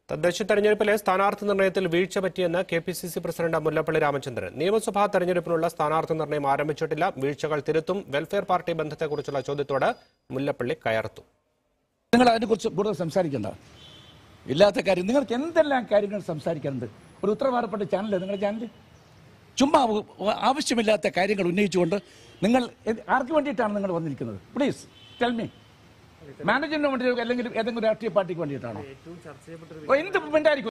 തദ്ദേശ തെരഞ്ഞെടുപ്പിലെ സ്ഥാനാർത്ഥി നിർണയത്തിൽ വീഴ്ച പറ്റിയെന്ന് K P C C president Mullappally Ramachandran നിയമസഭാ തെരഞ്ഞെടുപ്പിനുള്ള സ്ഥാനാർത്ഥി നിർണയം ആരംഭിച്ചിട്ടില്ല വീഴ്ചകൾ തിരുത്തും വെൽഫെയർ പാർട്ടി ബന്ധത്തെക്കുറിച്ചുള്ള ചോദ്യത്തോട് മുല്ലപ്പള്ളി കയർത്തു നിങ്ങൾ അതിനെക്കുറിച്ച് കൂടുതൽ സംസാരിക്കണ്ട ഇല്ലാത്ത കാര്യം നിങ്ങൾക്ക് എന്തെല്ലാം കാര്യങ്ങൾ സംസാരിക്കാനുണ്ട് ഒരു ഉത്തരവാദപ്പെട്ട ചാനലല്ലേ നിങ്ങളുടെ ചാനൽ ചുമ്മാ ഉ- ഉ- ആവശ്യമില്ലാത്ത കാര്യങ്ങൾ ഉന്നയിച്ചുകൊണ്ട് നിങ്ങൾ എന്ത്- ആർക്ക് വേണ്ടിയിട്ടാണ് നിങ്ങൾ വന്നിരിക്കുന്നത് പ്ലീസ് ടെൽ മീ മാനേജ്മെന്റിന് വേണ്ടി അല്ലെങ്കിൽ ഏതെങ്കിലും രാഷ്ട്രീയ പാർട്ടിക്ക് വേണ്ടിയിട്ടാണോ ഓ, എന്ത് മിണ്ടായിരിക്കും